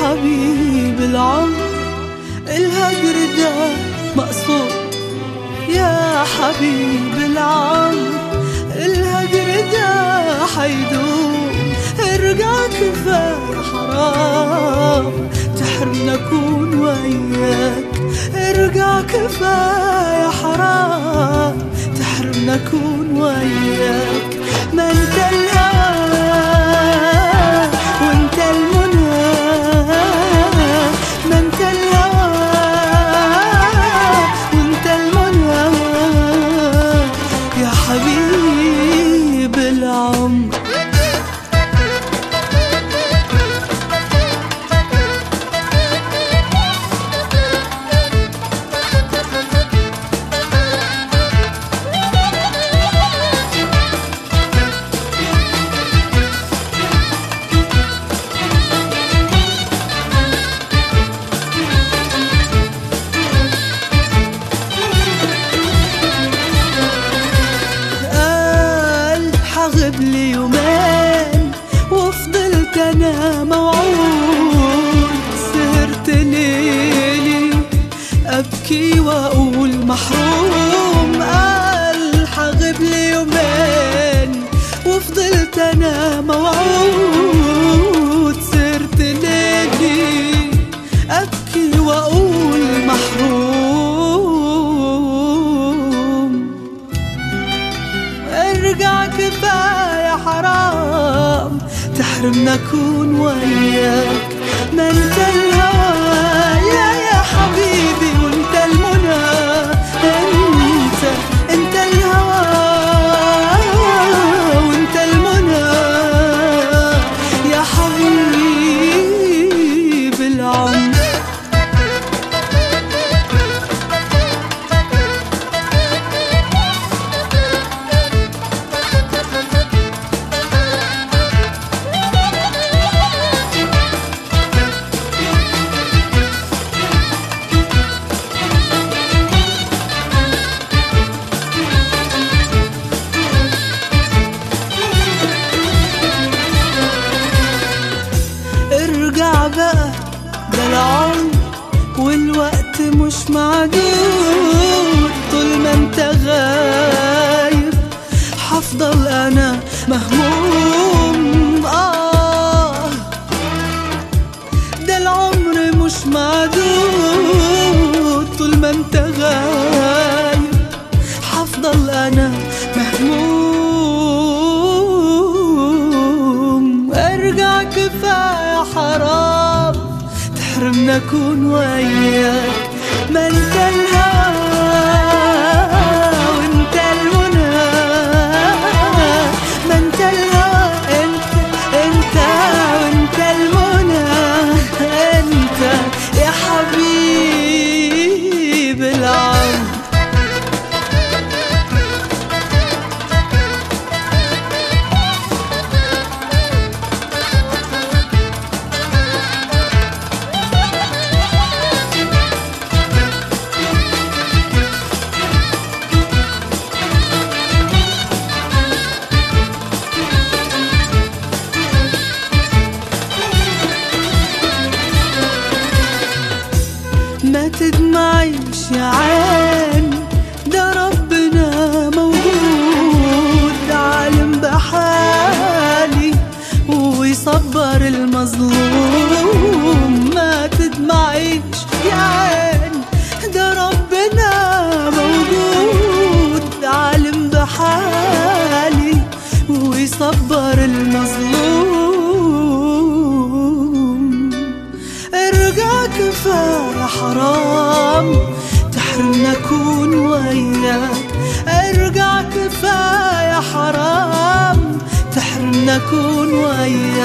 حبيب العمر الهجر ده مقصود يا حبيب العمر الهجر ده حيدوم ارجع كفاية حرام تحرمنا اكون وياك ارجع كفاية حرام تحرمنا اكون وياك ما انت الهوى وانت المنى ما انت الهوى وانت المنى يا حبيب العمر قال حغب لي يومين وفضلت انا موعود سهرت ليلي ابكي واقول محروم قال حغب لي يومين وفضلت انا موعود سهرت ليلي ابكي واقول محروم ارجع كفاية حرام تحرمنا اكون وياك ما انت الهوى يا يا حبيبي وانت المنى انت انت الهوى وانت المنى يا حبيب العمر ارجع بقى ده العمر والوقت مش معدود طول ما انت غايب حفضل انا مهموم اه ده العمر مش معدود طول ما انت غايب حفضل انا مهموم ارجع كفاية حرام تحرمنا اكون وياك ما انت الهوى وانت المنى ما انت الهوى انت انت وانت المنى انت يا حبيب العمر ما تدمعيش يا عين ده ربنا موجود عالم بحالي ويصبر المظلوم ما تدمعيش يا عين ده ربنا موجود عالم بحالي ويصبر المظلوم ارجع كفاية حرام تحرمنا اكون وياك ارجع كفاية حرام تحرمنا اكون وياك